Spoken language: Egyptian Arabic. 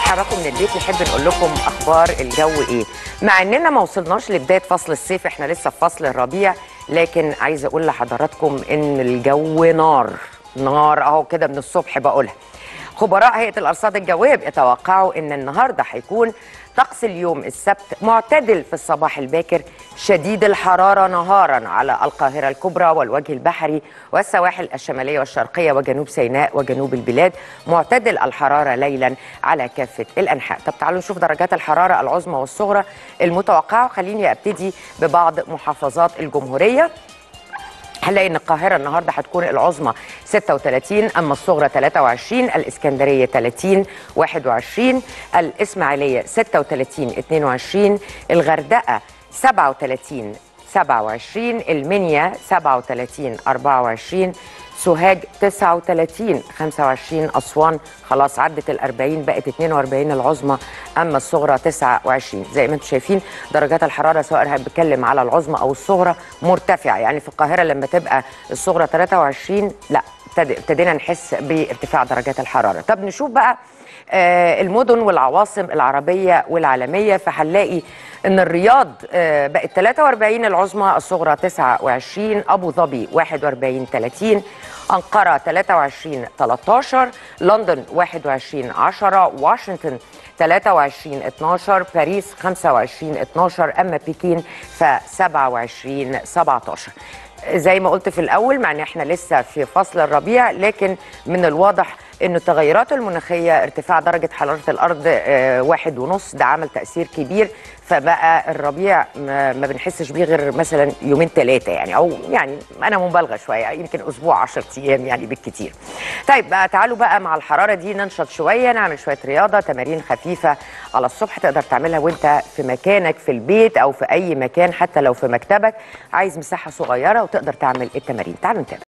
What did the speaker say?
تتحركوا من البيت نحب نقول لكم اخبار الجو ايه مع اننا ما وصلناش لبدايه فصل الصيف احنا لسه في فصل الربيع لكن عايزه اقول لحضراتكم ان الجو نار نار اهو كده من الصبح بقولها خبراء هيئه الارصاد الجويه بيتوقعوا ان النهارده هيكون طقس اليوم السبت معتدل في الصباح الباكر شديد الحراره نهارا على القاهره الكبرى والوجه البحري والسواحل الشماليه والشرقيه وجنوب سيناء وجنوب البلاد معتدل الحراره ليلا على كافه الانحاء طب تعالوا نشوف درجات الحراره العظمى والصغرى المتوقعه خليني ابتدي ببعض محافظات الجمهوريه هنلاقي ان القاهره النهارده هتكون العظمى 36 اما الصغرى 23 الاسكندريه 30 21 الاسماعيليه 36 22 الغردقه 37 27 المنيا 37 24 سوهاج 39 25 اسوان خلاص عدت ال 40 بقت 42 العظمى اما الصغرى 29 زي ما انتم شايفين درجات الحراره سواء بتكلم على العظمى او الصغرى مرتفعه يعني في القاهره لما تبقى الصغرى 23 لا ابتدينا نحس بارتفاع درجات الحراره طب نشوف بقى آه المدن والعواصم العربيه والعالميه فهنلاقي ان الرياض آه بقت 43 العظمى الصغرى 29 ابو ظبي 41 30 أنقرة 23 13 لندن 21 10 واشنطن 23 12 باريس 25 12 أما بكين ف 27 17 زي ما قلت في الأول مع أن احنا لسه في فصل الربيع لكن من الواضح أن التغيرات المناخية ارتفاع درجة حرارة الأرض آه واحد ونص ده عمل تأثير كبير فبقى الربيع ما بنحسش بيه غير مثلا يومين ثلاثه يعني او يعني انا مبالغه شويه يمكن اسبوع 10 ايام يعني بالكثير. طيب بقى تعالوا بقى مع الحراره دي ننشط شويه نعمل شويه رياضه تمارين خفيفه على الصبح تقدر تعملها وانت في مكانك في البيت او في اي مكان حتى لو في مكتبك عايز مساحه صغيره وتقدر تعمل التمارين تعالوا نتابع.